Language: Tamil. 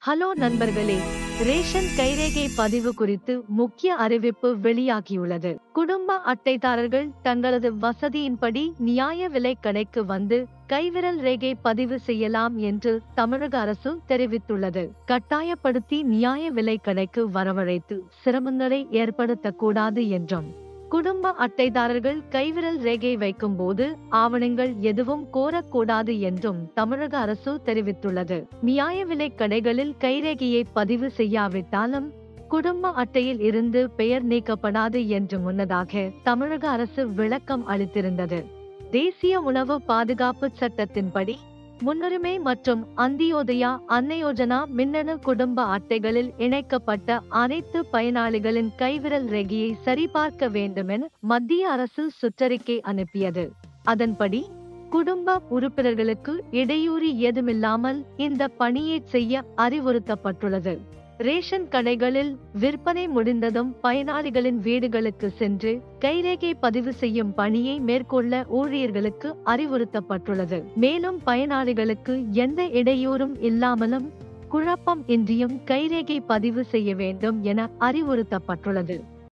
ஹலோ நண்பர்களே ரேஷன் கைரேகை பதிவு குறித்து முக்கிய அறிவிப்பு வெளியாகியுள்ளது குடும்ப அட்டைதாரர்கள் தங்களது வசதியின்படி நியாய விலை கடைக்கு வந்து கைவிரல் ரேகை பதிவு செய்யலாம் என்று தமிழக அரசு தெரிவித்துள்ளது கட்டாயப்படுத்தி நியாய விலை கடைக்கு வரவழைத்து சிரமங்களை ஏற்படுத்தக்கூடாது என்றும் குடும்ப அட்டைதாரர்கள் கைவிரல் ரேகை வைக்கும் போது ஆவணங்கள் எதுவும் கோரக்கூடாது என்றும் தமிழக அரசு தெரிவித்துள்ளது நியாய விலை கடைகளில் கைரேகையை பதிவு செய்யாவிட்டாலும் குடும்ப அட்டையில் இருந்து பெயர் நீக்கப்படாது என்று முன்னதாக தமிழக அரசு விளக்கம் அளித்திருந்தது தேசிய உணவு பாதுகாப்பு சட்டத்தின்படி முன்னுரிமை மற்றும் அந்தியோதயா அன்னையோஜனா மின்னணு குடும்ப அட்டைகளில் இணைக்கப்பட்ட அனைத்து பயனாளிகளின் கைவிரல் ரேகையை சரிபார்க்க வேண்டுமென மத்திய அரசு சுற்றறிக்கை அனுப்பியது அதன்படி குடும்ப உறுப்பினர்களுக்கு இடையூறு ஏதுமில்லாமல் இந்த பணியை செய்ய அறிவுறுத்தப்பட்டுள்ளது ரேஷன் கடைகளில் விற்பனை முடிந்ததும் பயனாளிகளின் வீடுகளுக்கு சென்று கைரேகை பதிவு செய்யும் பணியை மேற்கொள்ள ஊழியர்களுக்கு அறிவுறுத்தப்பட்டுள்ளது மேலும் பயனாளிகளுக்கு எந்த இடையூறும் இல்லாமலும் குழப்பம் இன்றியும் கைரேகை பதிவு செய்ய வேண்டும் என அறிவுறுத்தப்பட்டுள்ளது